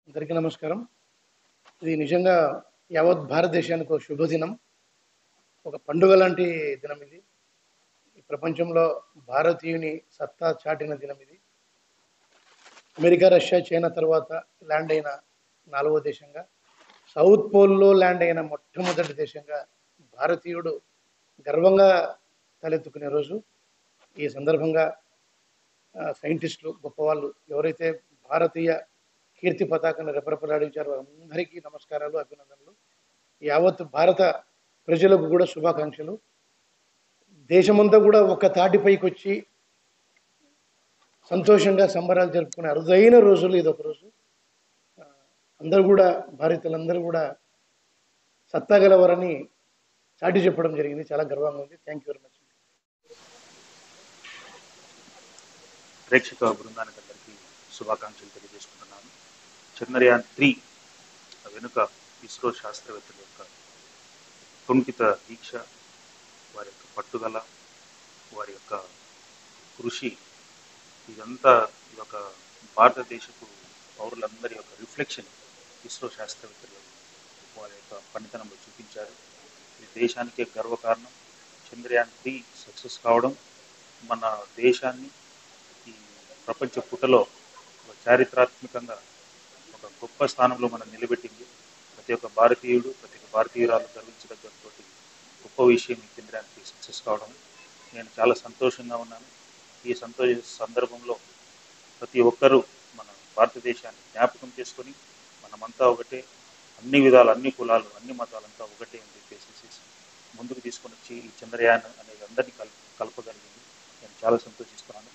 అందరికీ నమస్కారం ఇది నిజంగా యావత్ భారతదేశానికి ఒక శుభదినం ఒక పండుగ లాంటి దినం ఇది ఈ ప్రపంచంలో భారతీయుని సత్తా చాటిన దినం ఇది అమెరికా రష్యా చైనా తర్వాత ల్యాండ్ అయిన నాలుగో దేశంగా సౌత్ పోల్లో ల్యాండ్ అయిన మొట్టమొదటి దేశంగా భారతీయుడు గర్వంగా తలెత్తుకునే రోజు ఈ సందర్భంగా ఆ, సైంటిస్టులు గొప్పవాళ్ళు ఎవరైతే భారతీయ కీర్తి పతాకాన్ని రెపరెపలాడించారో అందరికీ నమస్కారాలు అభినందనలు యావత్ భారత ప్రజలకు కూడా శుభాకాంక్షలు దేశమంతా కూడా ఒక తాటిపైకి వచ్చి సంతోషంగా సంబరాలు జరుపుకునే అరుదైన రోజులు ఇది ఒక రోజు ఆ, అందరూ కూడా భారతీయులందరూ కూడా సత్తాగలవరని చాటి చెప్పడం జరిగింది చాలా గర్వంగా ఉంది థ్యాంక్ యూ వెరీ మచ్ ప్రేక్షక బృందానికి అందరికీ శుభాకాంక్షలు తెలియజేసుకుంటున్నాను చంద్రయాన్ త్రీ వెనుక ఇస్రో శాస్త్రవేత్తల యొక్క కుంఠిత దీక్ష వారి యొక్క పట్టుదల వారి యొక్క కృషి ఇదంతా ఈ యొక్క భారతదేశపు పౌరులందరి యొక్క రిఫ్లెక్షన్ ఇస్రో శాస్త్రవేత్తలు వారి యొక్క పనితనంలో చూపించారు ఇది దేశానికే గర్వకారణం చంద్రయాన్ త్రీ సక్సెస్ కావడం మన దేశాన్ని ఈ ప్రపంచ పుటలో ఒక చారిత్రాత్మకంగా ఒక గొప్ప స్థానంలో మనం నిలబెట్టింది ప్రతి ఒక్క భారతీయుడు ప్రతి ఒక్క భారతీయురాలు గర్వించదగ్గతో గొప్ప విషయం ఈ కేంద్రానికి సక్సెస్ కావడం నేను చాలా సంతోషంగా ఉన్నాను ఈ సంతోష సందర్భంలో ప్రతి ఒక్కరూ మన భారతదేశాన్ని జ్ఞాపకం చేసుకొని మనమంతా ఒకటే అన్ని విధాలు అన్ని కులాలు అన్ని మతాలంతా ఒకటే అని చెప్పేసి ముందుకు తీసుకొని వచ్చి ఈ చంద్రయాన్ అనేది అందరినీ కల్ కలపగలిగింది నేను చాలా సంతోషిస్తున్నాను